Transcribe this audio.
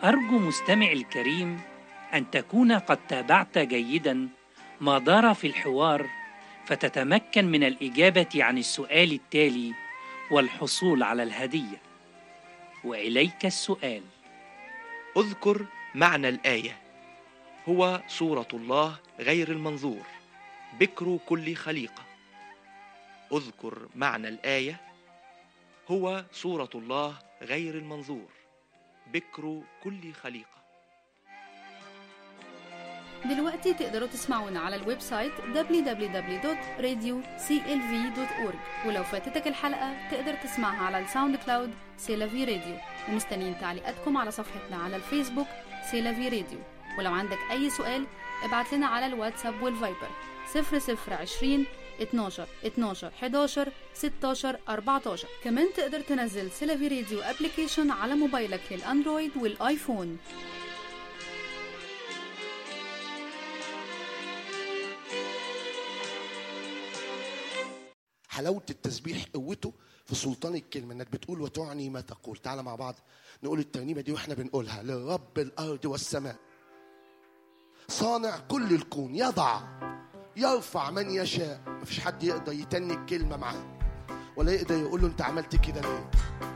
أرجو مستمع الكريم أن تكون قد تابعت جيدا ما دار في الحوار فتتمكن من الإجابة عن السؤال التالي والحصول على الهدية وإليك السؤال اذكر معنى الآية هو صورة الله غير المنظور بكر كل خليقة اذكر معنى الآية هو صورة الله غير المنظور بكر كل خليقة دلوقتي تقدروا تسمعونا على الويب سايت www.radioclv.org ولو فاتتك الحلقة تقدر تسمعها على الساوند كلاود سيلافي راديو ومستنيين تعليقاتكم على صفحتنا على الفيسبوك سيلافي راديو ولو عندك أي سؤال ابعت لنا على الواتساب والفايبر 0020 12 12 11 16 14 كمان تقدر تنزل سيلافي راديو ابلكيشن على موبايلك للأندرويد والآيفون حلاوة التسبيح قوته في سلطان الكلمة انك بتقول وتعني ما تقول تعالى مع بعض نقول الترنيمة دي واحنا بنقولها لرب الأرض والسماء صانع كل الكون يضع يرفع من يشاء مفيش حد يقدر يتني الكلمة معاه ولا يقدر يقول له انت عملت كده ليه